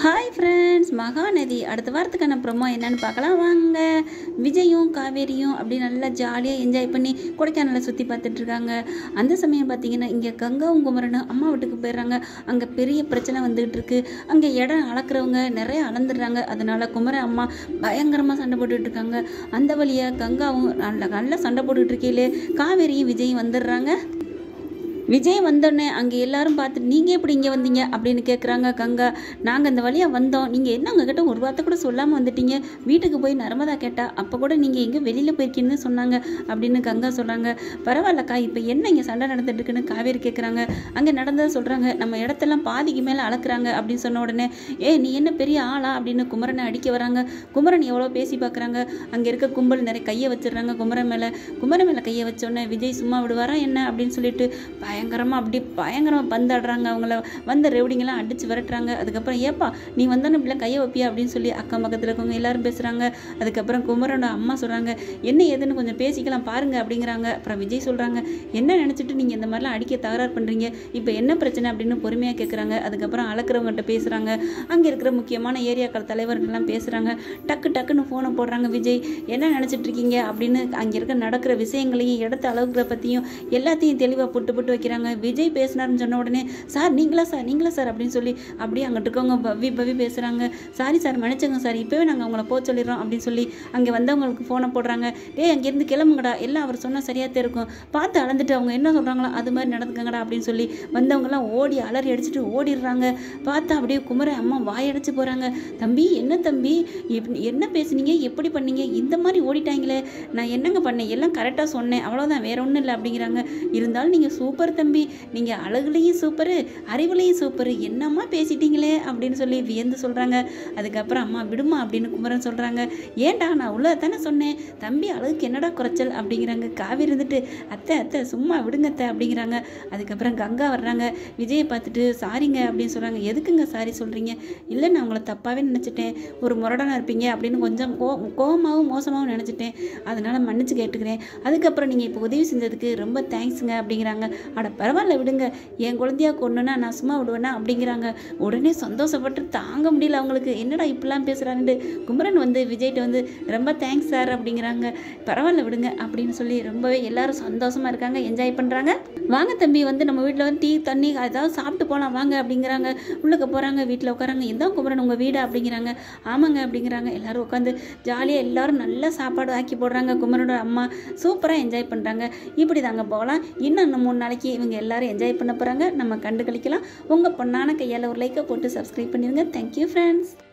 hi friends Mahanadi அடுத்த வாரத்துக்கான promo என்னன்னு பார்க்கலாம் வாங்க விஜயும் காவேரியும் அப்படி நல்லா ஜாலியாக என்ஜாய் பண்ணி கொடைக்கானலை சுற்றி பார்த்துட்டு இருக்காங்க அந்த சமயம் பார்த்தீங்கன்னா இங்கே கங்காவும் குமரனும் அம்மா வீட்டுக்கு போயிடுறாங்க அங்கே பெரிய பிரச்சனை வந்துகிட்டு இருக்கு அங்கே இடம் அளக்குறவங்க நிறைய அளந்துடுறாங்க அதனால குமரன் அம்மா பயங்கரமாக சண்டை போட்டுட்டு இருக்காங்க அந்த வழியாக கங்காவும் நல்ல நல்லா சண்டை போட்டுட்டு இருக்கையிலே காவேரியும் விஜயும் வந்துடுறாங்க விஜய் வந்தோடனே அங்கே எல்லாரும் பார்த்துட்டு நீங்கள் எப்படி இங்கே வந்தீங்க அப்படின்னு கேட்குறாங்க கங்கா நாங்கள் இந்த வழியாக வந்தோம் நீங்கள் என்ன உங்ககிட்ட ஒரு வார்த்தை கூட சொல்லாமல் வந்துட்டீங்க வீட்டுக்கு போய் நர்மதா கேட்டா அப்போ கூட நீங்கள் எங்கே வெளியில் போயிருக்கீங்கன்னு சொன்னாங்க அப்படின்னு கங்கா சொல்கிறாங்க பரவாயில்லக்கா இப்போ என்ன இங்கே சண்டை நடந்துட்டு இருக்குன்னு காவேரி கேட்குறாங்க அங்கே நடந்ததை சொல்கிறாங்க நம்ம இடத்தெல்லாம் பாதிக்கு மேலே அளக்குறாங்க அப்படின்னு சொன்ன உடனே ஏ நீ என்ன பெரிய ஆளா அப்படின்னு குமரனை அடிக்க வராங்க குமரன் எவ்வளோ பேசி பார்க்குறாங்க அங்கே இருக்க கும்பல் நிறைய கையை வச்சிடுறாங்க குமரன் மேலே குமரன் மேலே கையை வச்சோடனே விஜய் சும்மா விடுவாரா என்ன அப்படின்னு சொல்லிட்டு பயங்கரமாக அப்படி பயங்கரமாக பந்தாடுறாங்க அவங்கள வந்த ரெவடிங்கெல்லாம் அடித்து விரட்டுறாங்க அதுக்கப்புறம் ஏப்பா நீ வந்தோன்னு இப்படிலாம் கையை வைப்பியா அப்படின்னு சொல்லி அக்கம் பக்கத்தில் இருக்கவங்க எல்லாரும் பேசுகிறாங்க அதுக்கப்புறம் குமரனோட அம்மா சொல்கிறாங்க என்ன ஏதுன்னு கொஞ்சம் பேசிக்கலாம் பாருங்க அப்படிங்கிறாங்க அப்புறம் விஜய் சொல்கிறாங்க என்ன நினச்சிட்டு நீங்கள் இந்த மாதிரிலாம் அடிக்க தகராறு பண்ணுறீங்க இப்போ என்ன பிரச்சனை அப்படின்னு பொறுமையாக கேட்குறாங்க அதுக்கப்புறம் அளக்குறவங்ககிட்ட பேசுகிறாங்க அங்கே இருக்கிற முக்கியமான ஏரியாக்கள் தலைவர்கள்லாம் பேசுகிறாங்க டக்கு டக்குன்னு ஃபோனை போடுறாங்க விஜய் என்ன நினச்சிட்டு இருக்கீங்க அப்படின்னு அங்கே இருக்க நடக்கிற விஷயங்களையும் இடத்த அளவுக்கிற பற்றியும் எல்லாத்தையும் தெளிவாக புட்டு புட்டு வைக்கிறாங்க விஜய் பேசினாருன்னு சொன்ன உடனே சார் நீங்களா சார் நீங்களா சார் அப்படின்னு சொல்லி அப்படியே அங்கிட்டு இருக்கவங்க பவி பவி பேசுகிறாங்க சாரி சார் மன்னிச்சுங்க சார் இப்போவே நாங்கள் அவங்கள போக சொல்லிடுறோம் அப்படின்னு சொல்லி அங்கே வந்தவங்களுக்கு ஃபோனை போடுறாங்க டேய் அங்கேருந்து கிளம்புங்கடா எல்லாம் அவர் சொன்னால் சரியாக தான் இருக்கும் பார்த்து அளந்துட்டு அவங்க என்ன சொல்கிறாங்களோ அது மாதிரி நடந்துக்கங்கடா அப்படின்னு சொல்லி வந்தவங்கலாம் ஓடி அலறி அடிச்சுட்டு ஓடிடுறாங்க பார்த்தா அப்படியே குமர அம்மா வாயடைச்சு போகிறாங்க தம்பி என்ன தம்பி இப்- என்ன பேசுனீங்க எப்படி பண்ணீங்க இந்த மாதிரி ஓடிட்டாங்களே நான் என்னங்க பண்ணேன் எல்லாம் கரெக்டாக சொன்னேன் அவ்வளோதான் வேற ஒன்றும் இல்லை அப்படிங்கிறாங்க இருந்தாலும் நீங்கள் சூப்பர் தம்பி நீங்கள் அழகுலேயும் சூப்பரு அறிவுலேயும் சூப்பரு என்னம்மா பேசிட்டீங்களே அப்படின்னு சொல்லி வியந்து சொல்கிறாங்க அதுக்கப்புறம் அம்மா விடுமா அப்படின்னு குமரன் சொல்கிறாங்க ஏன்டா நான் உள்ள தானே சொன்னேன் தம்பி அழகுக்கு என்னடா குறைச்சல் அப்படிங்கிறாங்க காவி இருந்துட்டு அத்தை அத்தை சும்மா விடுங்க அத்தை அப்படிங்கிறாங்க அதுக்கப்புறம் கங்கா வர்றாங்க விஜயை பார்த்துட்டு சாரிங்க அப்படின்னு சொல்கிறாங்க எதுக்குங்க சாரி சொல்கிறீங்க இல்லை நான் உங்களை தப்பாகவே நினச்சிட்டேன் ஒரு முரடனாக இருப்பீங்க அப்படின்னு கொஞ்சம் கோ கோவமாகவும் மோசமாகவும் நினச்சிட்டேன் அதனால் மன்னிச்சு கேட்டுக்கிறேன் அதுக்கப்புறம் நீங்கள் இப்போ உதவி செஞ்சதுக்கு ரொம்ப தேங்க்ஸுங்க அப்படிங்கிறாங்க அட பரவாயில்ல விடுங்க என் குழந்தையா கொண்டுனா நான் சும்மா விடுவேனா அப்படிங்கிறாங்க உடனே சந்தோஷப்பட்டு தாங்க முடியல அவங்களுக்கு என்னடா இப்படிலாம் பேசுகிறான்ட்டு குமரன் வந்து விஜய்கிட்ட வந்து ரொம்ப தேங்க்ஸ் சார் அப்படிங்கிறாங்க பரவாயில்ல விடுங்க அப்படின்னு சொல்லி ரொம்பவே எல்லாரும் சந்தோஷமாக இருக்காங்க என்ஜாய் பண்ணுறாங்க வாங்க தம்பி வந்து நம்ம வீட்டில் வந்து டீ தண்ணி ஏதாவது சாப்பிட்டு போகலாம் வாங்க அப்படிங்கிறாங்க உள்ளுக்க போகிறாங்க வீட்டில் உட்காராங்க இதான் குமரன் உங்கள் வீடு அப்படிங்கிறாங்க ஆமாங்க அப்படிங்கிறாங்க எல்லாரும் உட்காந்து ஜாலியாக எல்லாரும் நல்ல சாப்பாடு ஆக்கி போடுறாங்க குமரனோட அம்மா சூப்பராக என்ஜாய் பண்ணுறாங்க இப்படி தாங்க போகலாம் இன்னும் இன்னும் மூணு நாளைக்கு இவங்க எல்லாரும் என்ஜாய் பண்ண போகிறாங்க நம்ம கண்டு கழிக்கலாம் உங்கள் பொண்ணான கையால் ஒரு லைக்கை போட்டு சப்ஸ்கிரைப் பண்ணிடுங்க தேங்க்யூ ஃப்ரெண்ட்ஸ்